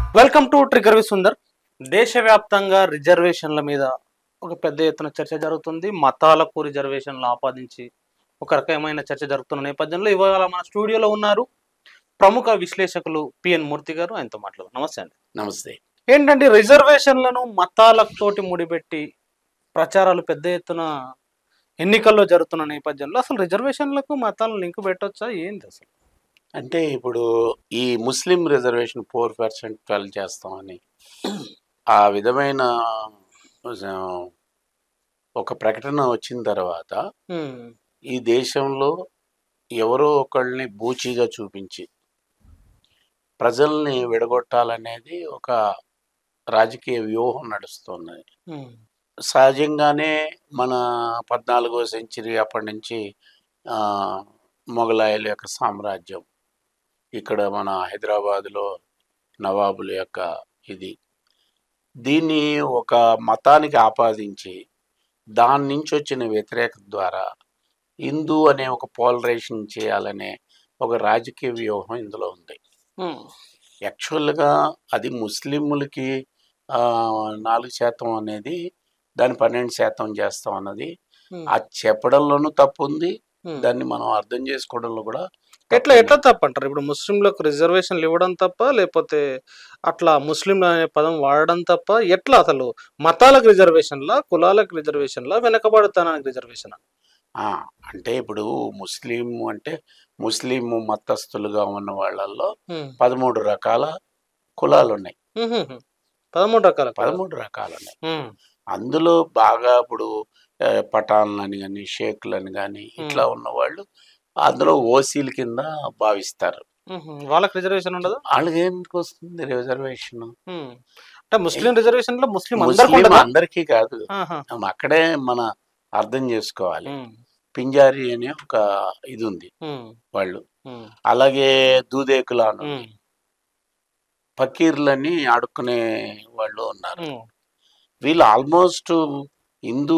Welcome to trigger V Sundar దేశవ్యాప్తంగా రిజర్వేషన్ల మీద ఒక పెద్ద ఎత్తున చర్చ జరుగుతుంది మతాలకు రిజర్వేషన్లు ఆపాదించి ఒక రకమైన చర్చ జరుగుతున్న నేపథ్యంలో ఇవాళ మన స్టూడియోలో ఉన్నారు ప్రముఖ విశ్లేషకులు పిఎన్ మూర్తి గారు ఆయనతో మాట్లాడు నమస్తే అండి నమస్తే ఏంటంటే రిజర్వేషన్లను మతాలతోటి ముడిపెట్టి ప్రచారాలు పెద్ద ఎత్తున ఎన్నికల్లో జరుగుతున్న నేపథ్యంలో అసలు రిజర్వేషన్లకు మతాలను లింక్ పెట్టొచ్చా ఏంది అసలు అంటే ఇప్పుడు ఈ Muslim reservation four percent twelve చేస్తామని ఆ విధమైన ఆ, ఒక ప్రకటన వచ్చిన తర్వాత ఉమ్, ఈ దేశంలో ఎవరో ఒకళ్ళని బూచిగా చూపించి ప్రజల్ని విడగొట్టాలనేది ఒక రాజకీయ వ్యూహం నడుస్తున్నది ఉమ్, సహజంగానే మన పద్నాలుగో సెంచరీ అప్పటి నుంచి ఆ, మొఘలాయుల యొక్క సామ్రాజ్యం ఇక్కడ మన హైదరాబాదులో నవాబుల యొక్క ఇది దీన్ని ఒక మతానికి ఆపాదించి దాని నుంచి వచ్చిన వ్యతిరేకత ద్వారా హిందూ అనే ఒక పోలరైజేషన్ చేయాలనే ఒక రాజకీయ వ్యూహం ఇందులో ఉంది ఉమ్, యాక్చువల్గా అది ముస్లింలకి ఆ, నాలుగు శాతం అనేది దాన్ని పన్నెండు శాతం చేస్తాం అన్నది ఉమ్, ఆ చెప్పడంలోనూ తప్పు ఉంది ఉమ్. దాన్ని మనం అర్థం చేసుకోవడంలో కూడా ఎట్లా ఎట్లా తప్ప అంటారు ఇప్పుడు ముస్లింలకు రిజర్వేషన్లు ఇవ్వడం తప్ప లేకపోతే అట్లా ముస్లింలు అనే పదం వాడడం తప్ప ఎట్లా అసలు మతాలకు రిజర్వేషన్లా కులాలకు రిజర్వేషన్లా వెనకబడతానానికి రిజర్వేషన్ ఆ, అంటే ఇప్పుడు ముస్లిం అంటే ముస్లిం మతస్థులుగా ఉన్న వాళ్ళల్లో పదమూడు రకాల కులాలు ఉన్నాయి పదమూడు రకాల కులాలు. పదమూడు రకాలు ఉన్నాయి ఉమ్, అందులో బాగా ఇప్పుడు ఆ, పఠాన్లని కానీ షేక్లని కానీ ఇట్లా ఉన్న వాళ్ళు అందులో ఓసీల కింద భావిస్తారు ఉమ్, వాళ్ళకి రిజర్వేషన్ ఉండదు వాళ్ళకి ఎందుకు వస్తుంది రిజర్వేషన్ అంటే ముస్లిం రిజర్వేషన్ లో ముస్లిం అందరికి ముస్లిం ఉండదా అందరికీ కాదు ఆహా. అక్కడే మన అర్థం చేసుకోవాలి ఉమ్, పింజారి అనే ఒక ఇది ఉంది ఉమ్, వాళ్ళు ఉమ్, అలాగే దూదేకుల అని ఉంది. ఉమ్, ఫకీర్లని ఆడుకునే వాళ్ళు ఉన్నారు ఉమ్, వీళ్ళు ఆల్మోస్ట్ హిందూ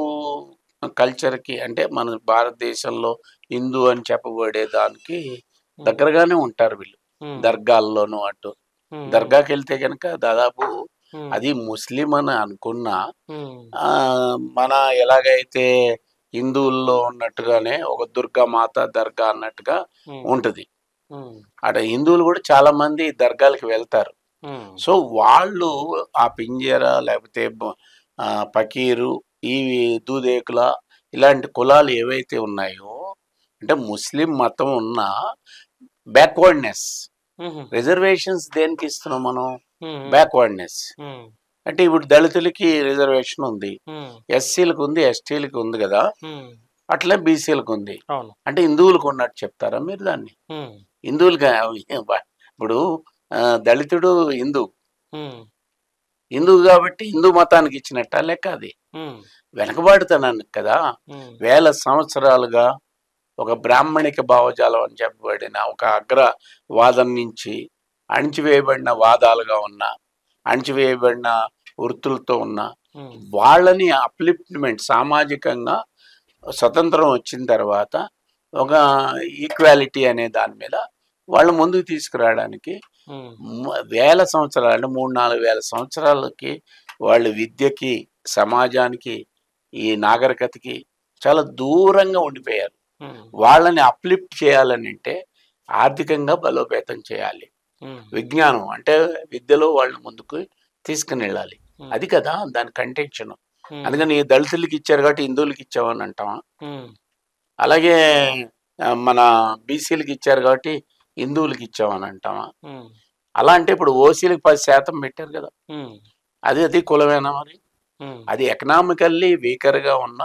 కల్చర్కి అంటే మన భారతదేశంలో హిందూ అని చెప్పబడే దానికి దగ్గరగానే ఉంటారు వీళ్ళు ఉమ్, దర్గాల్లోనూ అటు ఉమ్, దర్గాకి వెళ్తే కనుక దాదాపు ఉమ్, అది ముస్లిం అని అనుకున్నా ఉమ్, ఆ, మన ఎలాగైతే హిందువుల్లో ఉన్నట్టుగానే ఒక దుర్గా మాత దర్గా అన్నట్టుగా ఉమ్, ఉంటది ఉమ్, అక్కడ హిందువులు కూడా చాలా మంది దర్గాలకు వెళ్తారు ఉమ్, సో వాళ్ళు ఆ పింజర లేకపోతే బ- ఆ, పకీరు ఈ దూదేకుల ఇలాంటి కులాలు ఏవైతే ఉన్నాయో అంటే ముస్లిం మతం ఉన్న బ్యాక్వర్డ్నెస్ ఉమ్, రిజర్వేషన్స్ దేనికి ఇస్తున్నాం మనం ఉమ్, బ్యాక్వర్డ్నెస్ ఉమ్, అంటే ఇప్పుడు దళితులకి రిజర్వేషన్ ఉంది ఉమ్, ఎస్సీలకు ఉంది ఎస్టీలకు ఉంది కదా ఉమ్, అట్లే బీసీలకు ఉంది అవును అంటే హిందువులకు ఉన్నట్టు చెప్తారా మీరు దాన్ని ఉమ్, హిందువులుగా ఇప్పుడు ఆ, దళితుడు హిందూ ఉమ్, హిందువు కాబట్టి హిందూ మతానికి ఇచ్చినట్ట లెక్క అది ఉమ్, వెనకబాటుతనానికి కదా ఉమ్, వేల సంవత్సరాలుగా ఒక బ్రాహ్మణిక భావజాలం అని చెప్పబడిన ఒక అగ్ర వాదం నుంచి అణిచివేయబడిన వాదాలుగా ఉన్న అణిచివేయబడిన వృత్తులతో ఉన్న ఉమ్, వాళ్ళని అప్లిప్మెంట్ సామాజికంగా స్వతంత్రం వచ్చిన తర్వాత ఒక ఈక్వాలిటీ అనే దాని మీద వాళ్ళు ముందుకు తీసుకురావడానికి ఉమ్, మ- వేల సంవత్సరాలు అంటే మూడు నాలుగు వేల సంవత్సరాలకి వాళ్ళు విద్యకి సమాజానికి ఈ నాగరికతకి చాలా దూరంగా ఉండిపోయారు ఉమ్, వాళ్ళని అప్లిఫ్ట్ చేయాలని అంటే ఆర్థికంగా బలోపేతం చేయాలి ఉమ్, విజ్ఞానం అంటే విద్యలో వాళ్ళని ముందుకు తీసుకుని వెళ్ళాలి ఉమ్, అది కదా దాని కంటెన్షన్ ఉమ్, అందుకని దళితులకి ఇచ్చారు కాబట్టి హిందువులకి ఇచ్చామని అంటామా ఉమ్, అలాగే ఆ, మన బీసీలకి ఇచ్చారు కాబట్టి హిందువులకి ఇచ్చామని అంటామా ఉమ్, అలా అంటే ఇప్పుడు ఓసీలకు పది శాతం పెట్టారు కదా ఉమ్, అది అది కులమేనా మరి ఉమ్, అది ఎకనామికల్లీ వీకర్గా ఉన్న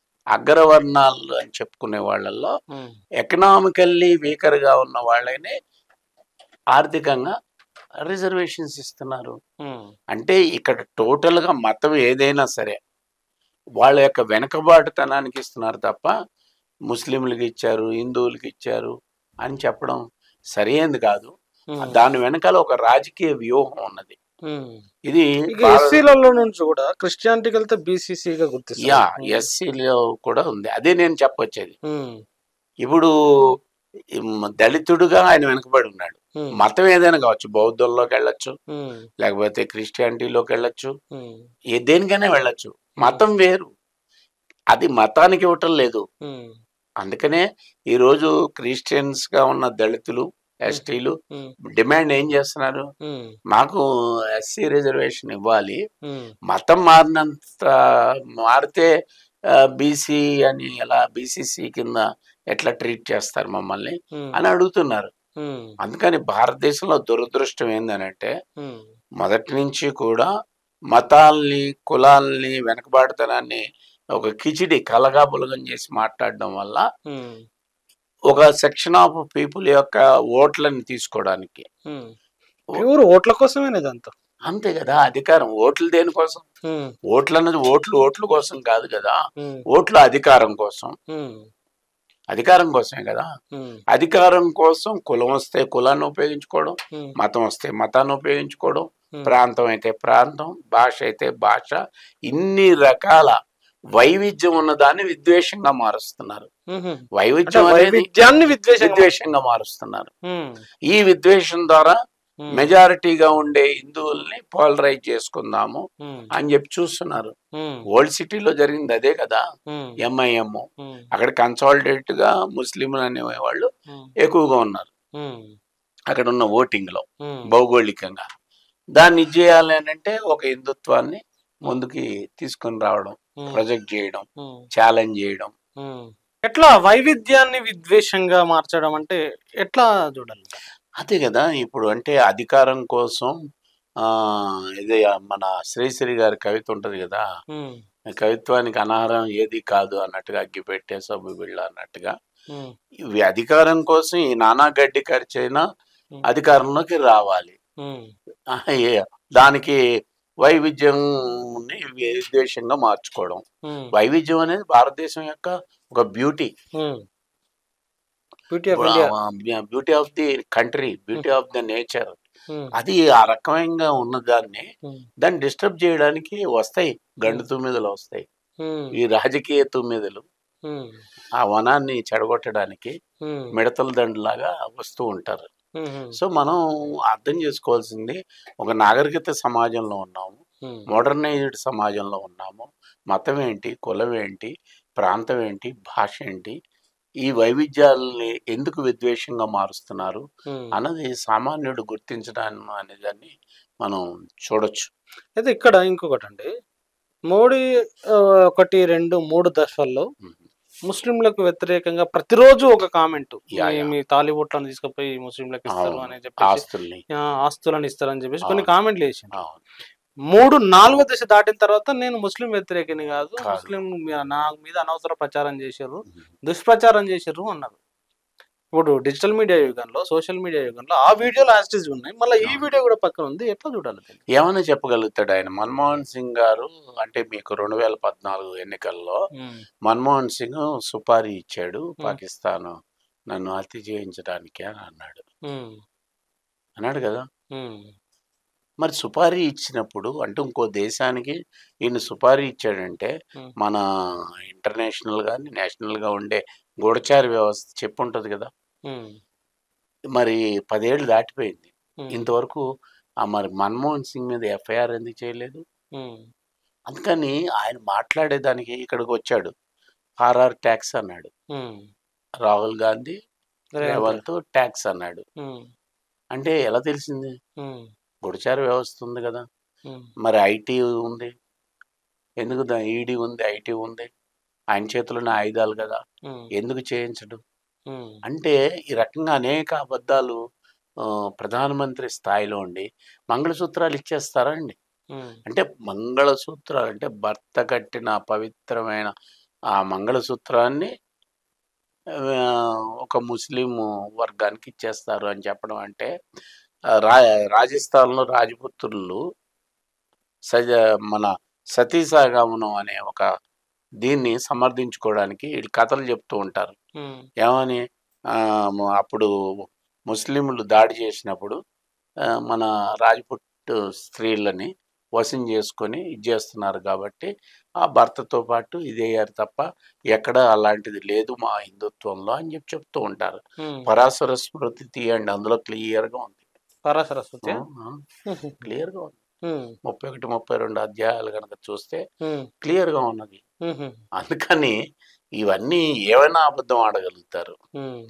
అగ్రవర్ణాలు అని చెప్పుకునే వాళ్ళల్లో ఉమ్, ఎకనామికల్లీ వీకర్గా ఉన్న వాళ్ళనే ఆర్థికంగా రిజర్వేషన్స్ ఇస్తున్నారు ఉమ్, అంటే ఇక్కడ టోటల్గా మతం ఏదైనా సరే వాళ్ళ యొక్క వెనకబాటుతనానికి ఇస్తున్నారు తప్ప ముస్లింలకి ఇచ్చారు హిందువులకి ఇచ్చారు అని చెప్పడం సరైనది కాదు ఉమ్, దాని వెనకాల ఒక రాజకీయ వ్యూహం ఉన్నది ఉమ్. ఇది ఇక ఎస్సీలలో నుంచి కూడా క్రిస్టియానిటీకి వెళ్తే బీసీసీగా యా గుర్తిస్తారు ఎస్సీలో కూడా ఉంది అదే నేను చెప్పొచ్చేది ఉమ్, ఇప్పుడు ఈ మ- దళితుడుగా ఆయన వెనుకబడి ఉన్నాడు ఉమ్, మతం ఏదైనా కావచ్చు బౌద్ధంలోకి వెళ్ళొచ్చు ఉమ్, లేకపోతే క్రిస్టియానిటీలోకి వెళ్ళొచ్చు ఉమ్, ఏ దేనికైనా వెళ్ళొచ్చు మతం వేరు అది మతానికి ఇవ్వటం లేదు ఉమ్, అందుకనే ఈరోజు క్రిస్టియన్స్ గా ఉన్న దళితులు ఎస్టీలు ఉమ్, డిమాండ్ ఏం చేస్తున్నారు ఉమ్, మాకు ఎస్సీ రిజర్వేషన్ ఇవ్వాలి ఉమ్, మతం మారినంత మారితే బీసీ అని ఎలా బీసీసీ కింద ఎట్లా ట్రీట్ చేస్తారు మమ్మల్ని ఉమ్, అని అడుగుతున్నారు ఉమ్, అందుకని భారతదేశంలో దురదృష్టం ఏందనంటే ఉమ్, మొదటి నుంచి కూడా మతాల్ని కులాల్ని వెనకబాటుతనాన్ని ఒక కిచిడి కలగాపులగం చేసి మాట్లాడడం వల్ల ఉమ్, ఒక సెక్షన్ ఆఫ్ పీపుల్ యొక్క ఓట్లని తీసుకోవడానికి ఉమ్. ప్యూర్ ఓట్ల కోసమే ఇదంతా అంతే కదా అధికారం ఓట్లు దేనికోసం ఉమ్, ఓట్లు అన్నది ఓట్లు ఓట్ల కోసం కాదు కదా ఉమ్, ఓట్లు అధికారం కోసం ఉమ్, అధికారం కోసమే కదా ఉమ్, అధికారం కోసం కులం వస్తే కులాన్ని ఉపయోగించుకోవడం ఉమ్, మతం వస్తే మతాన్ని ఉపయోగించుకోవడం ఉమ్, ప్రాంతం అయితే ప్రాంతం భాష అయితే భాష ఇన్ని రకాల వైవిధ్యం ఉన్నదాన్ని విద్వేషంగా మారుస్తున్నారు ఉమ్. అంటే వైవిధ్యం అనేది వైవిధ్యాన్ని విద్వేషంగా విద్వేషంగా మారుస్తున్నారు ఉమ్, ఈ విద్వేషం ద్వారా ఉమ్, మెజారిటీగా ఉండే హిందువుల్ని పోలరైజ్ చేసుకుందాము ఉమ్, అని చెప్పి చూస్తున్నారు ఉమ్, ఓల్డ్ సిటీలో జరిగింది అదే కదా ఉమ్, ఎంఐఎం ఉమ్, అక్కడ కన్సాలిడేట్ గా ముస్లింలు అనేవాళ్ళు ఉమ్, ఎక్కువగా ఉన్నారు ఉమ్, అక్కడ ఉన్న ఓటింగ్ లో ఉమ్, భౌగోళికంగా దాన్ని ఇది చేయాలి అని అంటే ఒక హిందుత్వాన్ని ముందుకి తీసుకొని రావడం ఉమ్, ప్రొజెక్ట్ చేయడం ఉమ్, ఛాలెంజ్ చేయడం ఉమ్. ఎట్లా వైవిధ్యాన్ని విద్వేషంగా మార్చడం అంటే ఎట్లా చూడాలి అదే కదా ఇప్పుడు అంటే అధికారం కోసం ఆ ఇదే మన శ్రీశ్రీ గారి కవిత ఉంటది కదా ఉమ్, కవిత్వానికి అనాహారం ఏది కాదు అన్నట్టుగా అగ్గిపెట్టే సబ్బు బిళ్ళ అన్నట్టుగా ఉమ్, ఇవి అధికారం కోసం ఈ నానా గడ్డి ఖర్చైనా ఉమ్, అధికారంలోకి రావాలి ఉమ్, ఆ, ఏ- దానికి వైవిధ్యం విద్వేషంగా మార్చుకోవడం ఉమ్, వైవిధ్యం అనేది భారతదేశం యొక్క ఒక beauty um. Beauty of India beauty of the country beauty of the nature um, అది ఆ రకమైన ఉన్నదాన్ని ఉమ్, దాన్ని డిస్టర్బ్ చేయడానికి వస్తాయి గండు తుమ్మిదలు వస్తాయి ఉమ్, ఈ రాజకీయ తుమ్మిదలు ఉమ్, ఆ వనాన్ని చెడగొట్టడానికి ఉమ్, మిడతల దండులాగా వస్తూ ఉంటారు ఉమ్, ఉమ్, సో మనం అర్థం చేసుకోవాల్సింది ఒక నాగరికత సమాజంలో ఉన్నాము ఉమ్, మోడర్నైజ్డ్ సమాజంలో ఉన్నాము మతం ఏంటి కులం ఏంటి ప్రాంతం ఏంటి భాష ఏంటి ఈ వైవిధ్యాలని ఎందుకు విద్వేషంగా మారుస్తున్నారు ఉమ్. అన్నది సామాన్యుడు గుర్తించడం అనే దాన్ని మనం చూడొచ్చు అయితే ఇక్కడ ఇంకొకటి అండి మోడీ ఆ, ఒకటి రెండు మూడు దశల్లో ముస్లింలకు వ్యతిరేకంగా ప్రతిరోజు ఒక కామెంట్ యా, యా. మీ తాలిబోట్లను తీసుకుపోయి ముస్లింలకు ఇస్తారు అవును. అని చెప్పేసి ఆస్తుల్ని ఆ, ఆస్తులను ఇస్తారని చెప్పేసి కొన్ని అవును. కామెంట్లు వేసింది అవును. మూడు నాలుగో దశ దాటిన తర్వాత నేను ముస్లిం వ్యతిరేకిని కాదు కాదు. ముస్లిం మీ- నా మీద అనవసర ప్రచారం చేశారు దుష్ప్రచారం చేశారు అన్నారు ఇప్పుడు డిజిటల్ మీడియా యుగంలో సోషల్ మీడియా యుగంలో ఆ వీడియోలు యాస్టిస్ ఉన్నాయి మళ్ళీ ఈ అవును. వీడియో కూడా పక్కన ఉంది ఎట్లా చూడాలి దీన్ని? ఏమైనా చెప్పగలుగుతాడు ఆయన మన్మోహన్ సింగ్ గారు అంటే మీకు రెండు వేల పద్నాలుగు ఎన్నికల్లో ఉమ్, మన్మోహన్ సింగ్ సుపారీ ఇచ్చాడు పాకిస్తాన్ నన్ను హత్య చేయించడానికి అని అన్నాడు ఉమ్, అన్నాడు కదా ఉమ్, మరి సుపారీ ఇచ్చినప్పుడు అంటే ఇంకో దేశానికి ఈయన సుపారీ ఇచ్చాడంటే Hmm. మన ఇంటర్నేషనల్ కానీ నేషనల్గా ఉండే గూఢచారి వ్యవస్థ చెప్పు ఉంటుంది కదా ఉమ్, మరి పదేళ్ళు దాటిపోయింది ఉమ్, ఇంతవరకు ఆ మరి మన్మోహన్ సింగ్ మీద ఎఫ్ఐఆర్ ఎందుకు చేయలేదు ఉమ్, అందుకని ఆయన మాట్లాడేదానికి ఇక్కడికి వచ్చాడు ఆర్ఆర్ ట్యాక్స్ అన్నాడు ఉమ్. రాహుల్ గాంధీ రేవంత్ రేవంత్ ట్యాక్స్ అన్నాడు ఉమ్, అంటే ఎలా తెలిసింది ఉమ్, గుడిచార వ్యవస్థ ఉంది కదా ఉమ్, మరి ఐటీ ఉంది ఎందుకు ఈడీ ఉంది ఐటీ ఉంది ఆయన చేతిలోనే ఆయుధాలు కదా ఉమ్, ఎందుకు చేయించడు ఉమ్, అంటే ఈ రకంగా అనేక అబద్ధాలు ఆ, ప్రధానమంత్రి స్థాయిలో ఉండి మంగళసూత్రాలు ఇచ్చేస్తారా అండి ఉమ్, అంటే మంగళసూత్రాలు అంటే భర్త కట్టిన పవిత్రమైన ఆ మంగళసూత్రాన్ని ఆ, ఒక ముస్లిం వర్గానికి ఇచ్చేస్తారు అని చెప్పడం అంటే ఆ, రా రాజస్థాన్లో రాజపుత్రులు సజ మన సతీసాగమనం అనే ఒక దీన్ని సమర్థించుకోవడానికి వీళ్ళు కథలు చెప్తూ ఉంటారు ఉమ్, ఏమని ఆ, మ- అప్పుడు ముస్లింలు దాడి చేసినప్పుడు ఆ, మన రాజపుట్ స్త్రీలని వశం చేసుకొని ఇది చేస్తున్నారు కాబట్టి ఆ భర్తతో పాటు ఇదేయారు తప్ప ఎక్కడ అలాంటిది లేదు మా హిందుత్వంలో అని చెప్పి చెప్తూ ఉంటారు ఉమ్. పరాశర స్మృతి తీయండి అందులో క్లియర్గా ఉంది పరాశర స్తుతి క్లియర్గా ఉంది ఉమ్. ముప్పై ఒకటి ముప్పై రెండు అధ్యాయాలు కనుక చూస్తే ఉమ్. క్లియర్గా ఉన్నది ఉమ్. అందుకని ఇవన్నీ ఏమైనా అబద్ధం ఆడగలుగుతారు ఉమ్.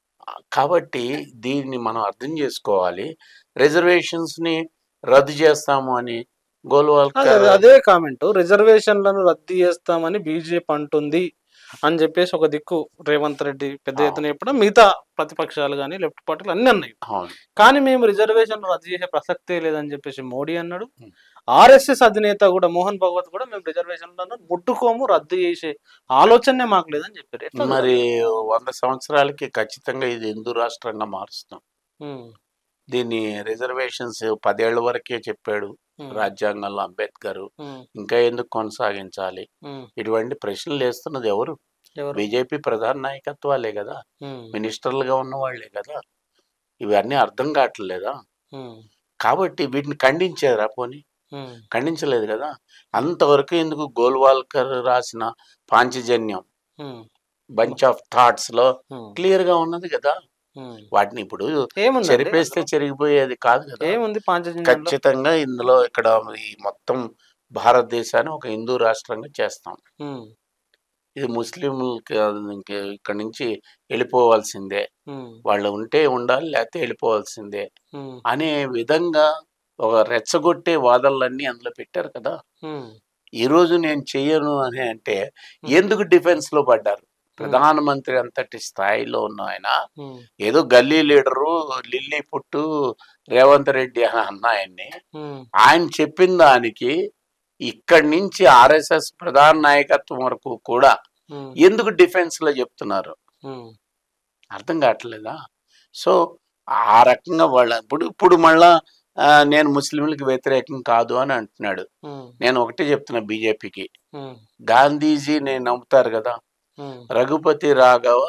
కాబట్టి దీన్ని మనం అర్థం చేసుకోవాలి రిజర్వేషన్స్ ని రద్దు చేస్తాము అని అదే గోల్వాల్కర్ అదే కామెంట్ రిజర్వేషన్లను రద్దు చేస్తామని బీజేపీ అంటుంది అని చెప్పేసి ఒక దిక్కు రేవంత్ రెడ్డి పెద్ద ఆ. ఎత్తున చెప్పడం మిగతా ప్రతిపక్షాలు కానీ లెఫ్ట్ పార్టీలు అన్ని అన్నాయి అవును కానీ మేము రిజర్వేషన్ రద్దు చేసే ప్రసక్తే లేదని చెప్పేసి మోడీ అన్నాడు Hmm. ఆర్ఎస్ఎస్ అధినేత కూడా మోహన్ భగవత్ కూడా మేము రిజర్వేషన్లను ముట్టుకోము రద్దు చేసే ఆలోచనే మాకు లేదని చెప్పారు ఎట్లా మరి వంద సంవత్సరాలకి ఖచ్చితంగా ఇది హిందూ రాష్ట్రంగా మారుస్తాం ఉమ్, దీన్ని రిజర్వేషన్స్ పదేళ్ల వరకే చెప్పాడు ఉమ్, రాజ్యాంగంలో అంబేద్కర్ ఉమ్, ఇంకా ఎందుకు కొనసాగించాలి ఉమ్, ఇటువంటి ప్రశ్నలు వేస్తున్నది ఎవరు ఎవరు బీజేపీ ప్రధాన నాయకత్వాలే కదా ఉమ్, మినిస్టర్లుగా ఉన్న వాళ్ళే కదా ఇవన్నీ అర్థం కావట్లేదా ఉమ్, కాబట్టి వీటిని ఖండించారా పోనీ ఉమ్, ఖండించలేదు కదా అంతవరకు ఎందుకు గోల్వాల్కర్ రాసిన పాంచజన్యం ఉమ్, బంచ్ ఆఫ్ థాట్స్ లో ఉమ్, క్లియర్ గా ఉన్నది కదా ఉమ్. వాటిని ఇప్పుడు ఏముంది చెరిపేస్తే చెరిగిపోయేది కాదు కదా ఏముంది పాంచజన్యంలో ఖచ్చితంగా ఇందులో ఇక్కడ ఈ మొత్తం భారతదేశాన్ని ఒక హిందూ రాష్ట్రంగా చేస్తాం ఉమ్, ఇది ముస్లింలకి ఇంక ఇక్కడ నుంచి వెళ్ళిపోవాల్సిందే ఉమ్, వాళ్ళు ఉంటే ఉండాలి లేకపోతే వెళ్ళిపోవాల్సిందే ఉమ్, అనే విధంగా ఒక రెచ్చగొట్టే వాదనలన్నీ అందులో పెట్టారు కదా ఉమ్, ఈ రోజు నేను చెయ్యను అని అంటే ఎందుకు డిఫెన్స్ లో పడ్డారు ప్రధానమంత్రి అంతటి స్థాయిలో ఉన్న ఆయన ఉమ్, ఏదో గల్లీ లీడరు లిల్లీ పుట్టు రేవంత్ రెడ్డి అని అన్న ఆయన్ని ఉమ్, ఆయన చెప్పిన దానికి ఇక్కడి నుంచి ఆర్ఎస్ఎస్ ప్రధాన నాయకత్వం వరకు కూడా ఉమ్, ఎందుకు డిఫెన్స్ లో చెప్తున్నారు ఉమ్, అర్థం కావట్లేదా సో ఆ రకంగా వాళ్ళ ఇప్పుడు ఇప్పుడు మళ్ళా ఆ, నేను ముస్లింలకు వ్యతిరేకం కాదు అని అంటున్నాడు ఉమ్, నేను ఒకటే చెప్తున్నా బీజేపీకి ఉమ్, గాంధీజీ నేను నమ్ముతారు కదా ఉమ్, రఘుపతి రాఘవ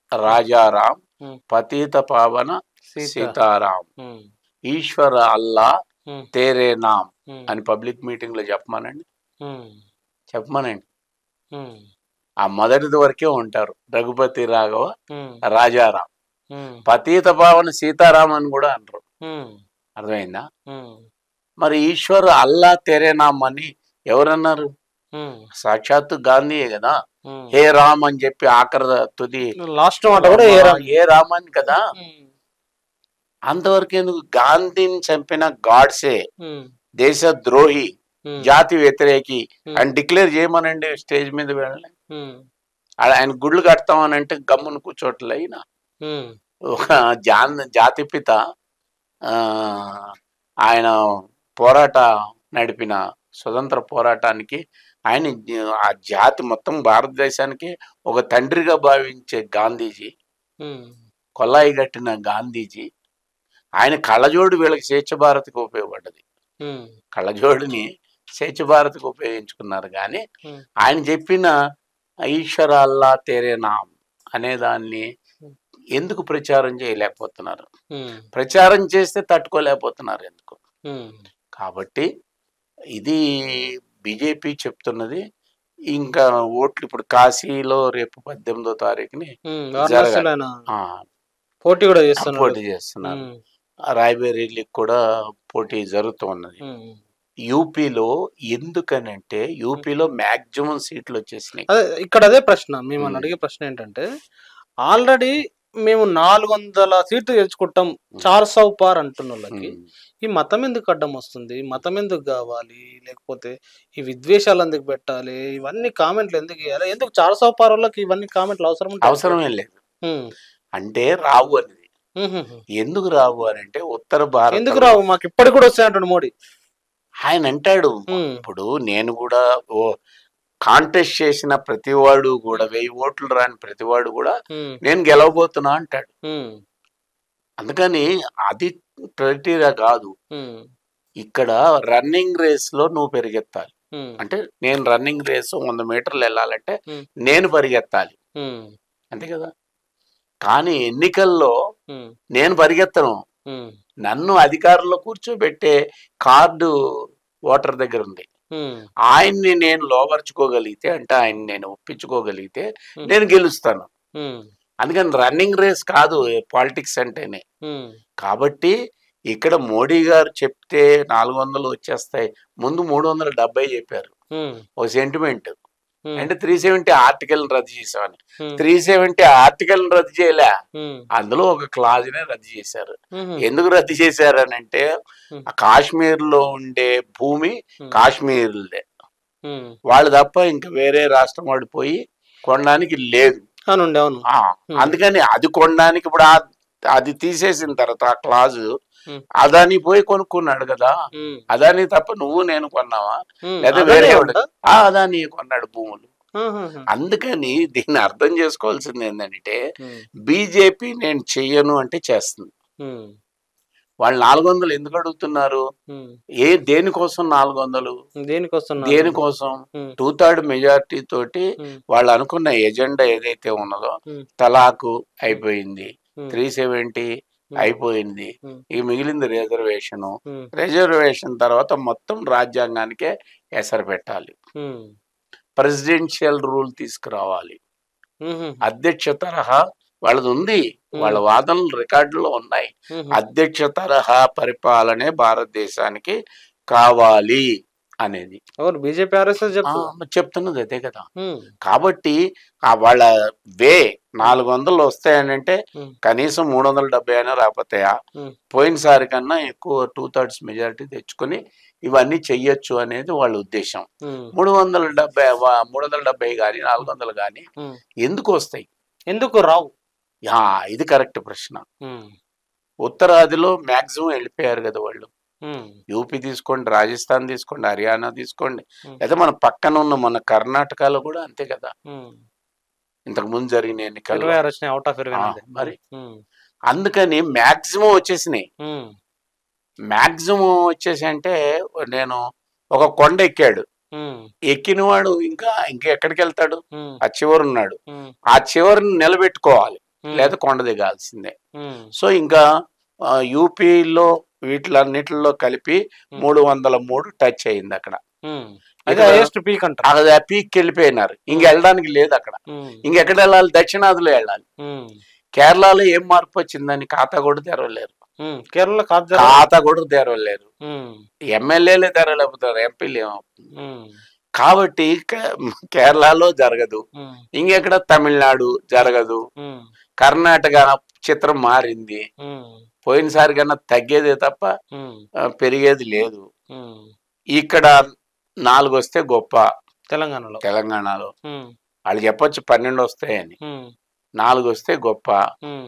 రాజారాం ఉమ్. పతీత పావన సీత. సీతారాం ఉమ్, ఈశ్వర అల్లా ఉమ్, తేరే నామ్ ఉమ్, అని పబ్లిక్ మీటింగ్ లో చెప్పమానండి ఉమ్, చెప్పమానండి ఉమ్, ఆ మొదటిది వరకే ఉంటారు రఘుపతి రాఘవ ఉమ్, రాజారాం ఉమ్, పతీత పావన సీతారాం అని కూడా అనరు ఉమ్, అర్థమైందా ఉమ్, మరి ఈశ్వర్ అల్లా తెరే నామ్ అని ఎవరన్నారు ఉమ్, సాక్షాత్తు గాంధీయే కదా ఉమ్. హే రామ్ అని చెప్పి ఆఖరి తుది లాస్ట్ మాట కూడా ఏ రామ్. ఏ రామ్ అని కదా ఉమ్, అంతవరకు ఎందుకు గాంధీని చంపిన గాడ్సే ఉమ్, దేశ ద్రోహి ఉమ్, జాతి వ్యతిరేకి Hmm. అని డిక్లేర్ చేయమనండి స్టేజ్ మీద వెళ్ళి ఉమ్, ఆయన గుళ్ళు కడతామని అంటే గమ్మున కూర్చోట్లే అయినా ఉమ్, ఒక జాన్ జాతిపిత ఆ, ఆయన పోరాట నడిపిన స్వతంత్ర పోరాటానికి ఆయన జ- ఆ జాతి మొత్తం భారతదేశానికి ఒక తండ్రిగా భావించే గాంధీజీ ఉమ్, కొల్లాయి కట్టిన గాంధీజీ ఆయన కళ్ళజోడు వీళ్ళకి స్వేచ్ఛ భారత్కి ఉపయోగపడ్డది ఉమ్, కళ్ళజోడుని స్వేచ్ఛ భారత్కి ఉపయోగించుకున్నారు కానీ Hmm. ఆయన చెప్పిన ఈశ్వర అల్లా తేరే నామ్ అనే దాన్ని ఎందుకు ప్రచారం చేయలేకపోతున్నారు ఉమ్, ప్రచారం చేస్తే తట్టుకోలేకపోతున్నారు ఎందుకు ఉమ్, కాబట్టి ఇది బీజేపీ చెప్తున్నది ఇంకా ఓట్లు ఇప్పుడు కాశీలో రేపు పద్దెనిమిదో తారీఖుని ఉమ్, వారణాసిలో ఆయన ఆ, పోటీ కూడా చేస్తున్నాడు పోటీ చేస్తున్నారు ఉమ్, రాయబరేలీకి కూడా పోటీ జరుగుతున్నది ఉమ్. యూపీలో ఎందుకనంటే యూపీలో మాక్సిమం సీట్లు వచ్చేసినాయి అదే ఇక్కడ అదే ప్రశ్న మేము ఉమ్. అడిగే ప్రశ్న ఏంటంటే ఆల్రెడీ మేము నాలుగు వందల సీట్లు తెచ్చుకుంటాం చార్ సౌ పార్ అంటున్న వాళ్ళకి ఉమ్. ఈ మతం ఎందుకు అడ్డం వస్తుంది మతం ఎందుకు కావాలి లేకపోతే ఈ విద్వేషాలు ఎందుకు పెట్టాలి ఇవన్నీ కామెంట్లు ఎందుకు ఇవ్వాలి ఎందుకు చార్ సౌ పార్ వాళ్ళకి ఇవన్నీ కామెంట్లు అవసరం ఉంటాయి? అవసరమే లేదు ఉమ్, అంటే రావు అనేది ఉమ్, ఉమ్. ఎందుకు రావు అని అంటే ఉత్తర భారత ఎందుకు రావు మాకు ఇప్పటికి కూడా వస్తాయి అంటాడు మోడీ ఆయన అంటాడు ఉమ్, ఇప్పుడు నేను కూడా ఓ కాంటెస్ట్ చేసిన ప్రతివాడు కూడా వెయ్యి ఓట్లు రాని ప్రతివాడు కూడా ఉమ్, నేను గెలవబోతున్నా అంటాడు ఉమ్, అందుకని అది క్రైటీరియా కాదు ఉమ్, ఇక్కడ రన్నింగ్ రేస్ లో నువ్వు పరిగెత్తాలి ఉమ్, అంటే నేను రన్నింగ్ రేస్ వంద మీటర్లు వెళ్ళాలంటే ఉమ్. నేను పరిగెత్తాలి ఉమ్, అంతే కదా కానీ ఎన్నికల్లో ఉమ్, నేను పరిగెత్తను ఉమ్, నన్ను అధికారంలో కూర్చోబెట్టే కార్డు ఓటర్ దగ్గర ఉంది ఉమ్, ఆయన్ని నేను లోపరుచుకోగలిగితే అంటే ఆయన్ని నేను ఒప్పించుకోగలిగితే Hmm. నేను గెలుస్తాను ఉమ్, అందుకని రన్నింగ్ రేస్ కాదు పాలిటిక్స్ అంటేనే ఉమ్, కాబట్టి ఇక్కడ మోడీ గారు చెప్తే నాలుగు వందలు వచ్చేస్తాయి ముందు మూడు వందల డెబ్బై చెప్పారు ఉమ్, ఒక సెంటిమెంట్ ఉమ్, అంటే త్రీ సెవెంటీ ఆర్టికల్ రద్దు చేసామని ఉమ్, త్రీ సెవెంటీ ఆర్టికల్ రద్దు చేయలే ఉమ్, అందులో ఒక క్లాజ్ నే రద్దు చేశారు ఉమ్, ఎందుకు రద్దు చేశారు అని అంటే Hmm. కాశ్మీర్ లో ఉండే భూమి Hmm. కాశ్మీర్దే ఉమ్. వాళ్ళు తప్ప ఇంకా వేరే రాష్ట్రం వాడు పోయి కొనడానికి లేదు అవునండి అవును ఆ, Hmm. అందుకని అది కొనడానికి ఇప్పుడు ఆ- అది తీసేసిన తర్వాత ఆ క్లాజు Hmm. అదాని పోయి కొనుక్కున్నాడు కదా ఉమ్, అదాని తప్ప నువ్వు నేను కొన్నావా ఉమ్, లేదా అదే వేరే వాడు ఉందా? ఆ అదాని కొన్నాడు భూములు ఉమ్, ఉమ్, అందుకని దీన్ని అర్థం చేసుకోవాల్సింది ఏంటంటే ఉమ్, బీజేపీ నేను చెయ్యను అంటే చేస్తుంది ఉమ్, వాళ్ళు నాలుగు వందలు ఎందుకు అడుగుతున్నారు ఉమ్. ఏ దేనికోసం నాలుగు వందలు దేనికి వస్తున్నారు దేనికోసం ఉమ్, టూ థర్డ్ మెజారిటీ తోటి ఉమ్, వాళ్ళు అనుకున్న ఎజెండా ఏదైతే ఉన్నదో Hmm. తలాకు అయిపోయింది ఉమ్, త్రీ సెవెంటీ ఉమ్, అయిపోయింది Hmm. ఇక మిగిలింది రిజర్వేషన్ ఉమ్, రిజర్వేషన్ తర్వాత మొత్తం రాజ్యాంగానికే ఎసరు పెట్టాలి ఉమ్, ప్రెసిడెన్షియల్ రూల్ తీసుకురావాలి ఉమ్, ఉమ్, అధ్యక్ష తరహా వాళ్ళది ఉంది Hmm. వాళ్ళ వాదనలు రికార్డులో ఉన్నాయి ఉమ్, అధ్యక్ష తరహా పరిపాలనే భారతదేశానికి కావాలి అనేది ఎవరు బీజేపీ ఆర్ఎస్ఎస్ ఆ, చెప్పు మరి చెప్తున్నది అదే కదా ఉమ్, కాబట్టి ఆ వాళ్ళ వే నాలుగు వందలు వస్తాయనంటే ఉమ్, కనీసం మూడు వందల డెబ్బై అయినా రాకపోతాయా ఉమ్, పోయినసారి కన్నా ఎక్కువ టూ థర్డ్స్ మెజారిటీ తెచ్చుకొని ఇవన్నీ చెయ్యొచ్చు అనేది వాళ్ళ ఉద్దేశం ఉమ్, మూడు వందల డెబ్బై వా- మూడు వందల డెబ్బై కానీ నాలుగు వందలు కానీ ఉమ్. ఎందుకు వస్తాయి ఎందుకు రావు యా, ఇది కరెక్ట్ ప్రశ్న ఉమ్, ఉత్తరాదిలో మాక్సిమం వెళ్ళిపోయారు కదా వాళ్ళు ఉమ్, యూపీ తీసుకోండి రాజస్థాన్ తీసుకోండి హర్యానా తీసుకోండి Hmm. లేదా మన పక్కన ఉన్న మన కర్ణాటకలో కూడా అంతే కదా ఉమ్. ఇంతకు ముందు జరిగిన ఎన్నికల్లో ఇరవై ఆరు వచ్చినాయి అవుట్ ఆఫ్ ఇరవై ఆ, ఎనిమిది. మరి? ఉమ్, అందుకని మాక్సిమం వచ్చేసినాయి ఉమ్, మాక్సిమం వచ్చేసి అంటే నేను ఒక కొండ ఎక్కాడు ఉమ్, ఎక్కినవాడు ఇంకా ఇంకా ఎక్కడికి వెళ్తాడు ఉమ్, ఆ చివరి ఉన్నాడు ఉమ్, ఆ చివరిని నిలబెట్టుకోవాలి ఉమ్, లేదా కొండ దిగాల్సిందే ఉమ్, సో ఇంకా ఆ, యూపీలో వీటిలన్నిటిలో కలిపి Hmm. మూడు వందల మూడు టచ్ అయింది అక్కడ ఉమ్. అది ఇక్కడ- హైయెస్ట్ పీక్ అంటారు అది ఆ పీక్ వెళ్ళిపోయినారు ఇంక వెళ్ళడానికి లేదు అక్కడ ఉమ్, ఇంకెక్కడ వెళ్ళాలి దక్షిణాదిలో వెళ్ళాలి ఉమ్, కేరళలో ఏం మార్పు వచ్చిందని ఖాతా కూడా తెరవలేరు ఉమ్. కేరళ కాదు జర- ఖాతా కూడా తెరవలేరు ఉమ్, ఎమ్మెల్యేలే తెరవలేకపోతారు ఎంపీలు ఏమవుతుంది ఉమ్, కాబట్టి కే- కేరళలో జరగదు ఉమ్, ఇంకెక్కడ తమిళనాడు జరగదు ఉమ్, కర్ణాటక చిత్రం మారింది ఉమ్, పోయినసారి కన్నా తగ్గేదే తప్ప ఉమ్, ఆ, పెరిగేది లేదు ఉమ్. ఇక్కడ నాలుగు వస్తే గొప్ప తెలంగాణలో తెలంగాణలో ఉమ్, వాళ్ళు చెప్పొచ్చు పన్నెండు వస్తాయని ఉమ్, నాలుగు వస్తే గొప్ప ఉమ్.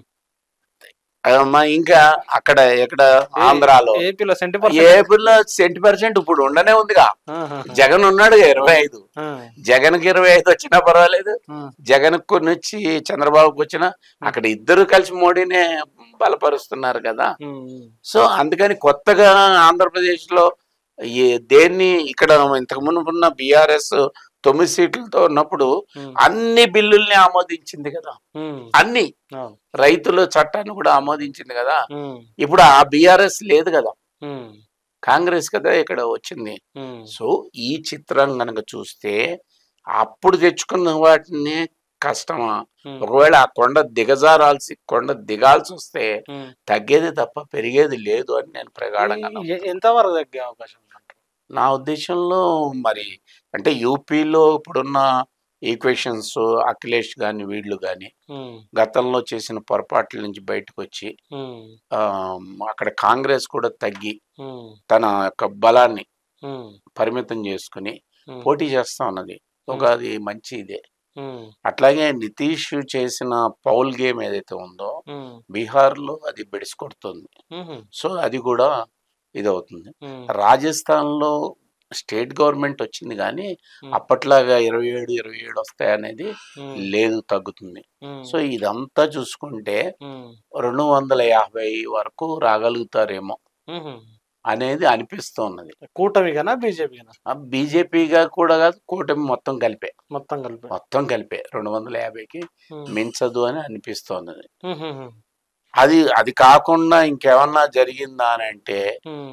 అమ్మా ఇంకా అక్కడ ఎక్కడ ఆంధ్రాలో ఏపీలో సెంటీ ఏపీలో సెంటీ పర్సెంట్ ఇప్పుడు ఉండనే ఉందిగా జగన్ ఉన్నాడు ఇరవై ఐదు జగన్కి ఇరవై ఐదు వచ్చినా పర్వాలేదు జగన్ కొన్ని వచ్చి చంద్రబాబుకి వచ్చినా అక్కడ ఇద్దరు కలిసి మోడీనే బలపరుస్తున్నారు కదా సో అందుకని కొత్తగా ఆంధ్రప్రదేశ్ లో ఈ దేన్ని ఇక్కడ ఇంతకు ముందు ఉన్న బీఆర్ఎస్ తొమ్మిది సీట్లతో ఉన్నప్పుడు అన్ని బిల్లుల్ని ఆమోదించింది కదా అన్ని రైతుల చట్టాన్ని కూడా ఆమోదించింది కదా ఇప్పుడు ఆ బీఆర్ఎస్ లేదు కదా కాంగ్రెస్ కదా ఇక్కడ వచ్చింది సో ఈ చిత్రం కనుక చూస్తే అప్పుడు తెచ్చుకున్న వాటిని కష్టమా ఒకవేళ ఆ కొండ దిగజారాల్సి కొండ దిగాల్సి వస్తే తగ్గేది తప్ప పెరిగేది లేదు అని నేను ప్రగాఢంగా నమ్ముతాను. ఎంతవరకు తగ్గే అవకాశం ఉందంటారు? నా ఉద్దేశంలో మరి అంటే యూపీలో ఇప్పుడున్న ఈక్వేషన్స్ అఖిలేష్ గాని వీళ్ళు గాని ఉమ్, గతంలో చేసిన పొరపాట్ల నుంచి బయటకు వచ్చి ఉమ్, ఆ, అక్కడ కాంగ్రెస్ కూడా తగ్గి ఉమ్, తన యొక్క బలాన్ని ఉమ్, పరిమితం చేసుకుని ఉమ్, పోటీ చేస్తా ఉన్నది ఒక అది మంచి ఇదే ఉమ్, అట్లాగే నితీష్ చేసిన పౌల్ గేమ్ ఏదైతే ఉందో ఉమ్, బీహార్లో అది బెడిసి కొడుతుంది ఉమ్, సో అది కూడా ఇదవుతుంది ఉమ్, రాజస్థాన్ లో స్టేట్ గవర్నమెంట్ వచ్చింది కానీ ఉమ్, అప్పట్లాగా ఇరవై ఏడు ఇరవై ఏడు వస్తాయనేది ఉమ్, లేదు తగ్గుతుంది ఉమ్, సో ఇదంతా చూసుకుంటే ఉమ్, రెండు వందల యాభై వరకు రాగలుగుతారేమో ఉమ్. అనేది అనిపిస్తున్నది కూటమిగానా బీజేపీగానా ఆ బీజేపీగా కూడా కాదు కూటమి మొత్తం కలిపే మొత్తం కలిపి మొత్తం కలిపే రెండు వందల యాభైకి ఉమ్, మించదు అని అనిపిస్తున్నది ఉమ్, ఉమ్, అది అది కాకుండా ఇంకేమన్నా జరిగిందా అని అంటే ఉమ్,